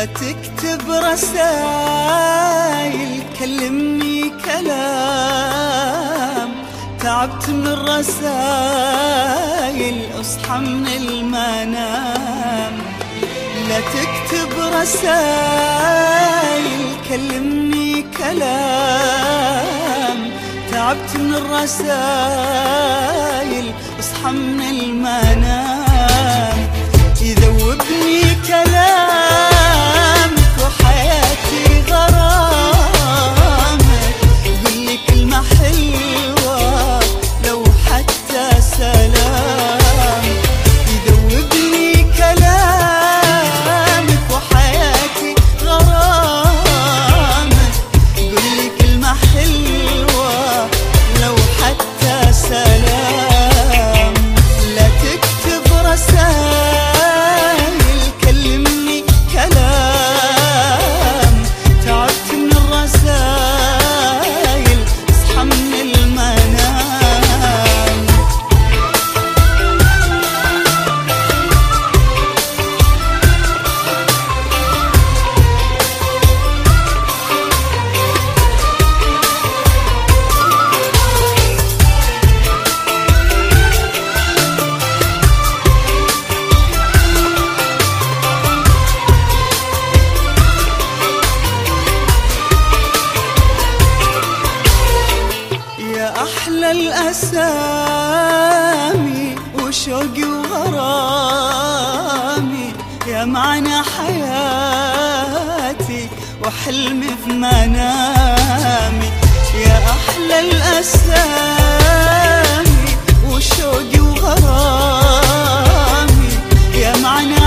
لا تكتب رسايل كلمني كلام تعبت من الرسايل اصحى من المنام لا تكتب رسايل كلمني كلام تعبت من الرسايل اصحى من المنام يذوبني كلامك وحياتي غرامك قولي كلمة حلوة لو حتى سلام يذوبني كلامك وحياتي غرامك قولي كلمة حلوة لو حتى سلام لا تكتب رسائل كلمني كلام تعبت من الرسائل اصحى من المنام يا أحلى الأسامي وشوقي وغرامي يا معنى حياتي وحلمي في منامي يا أحلى الأسامي وشوقي وغرامي يا معنى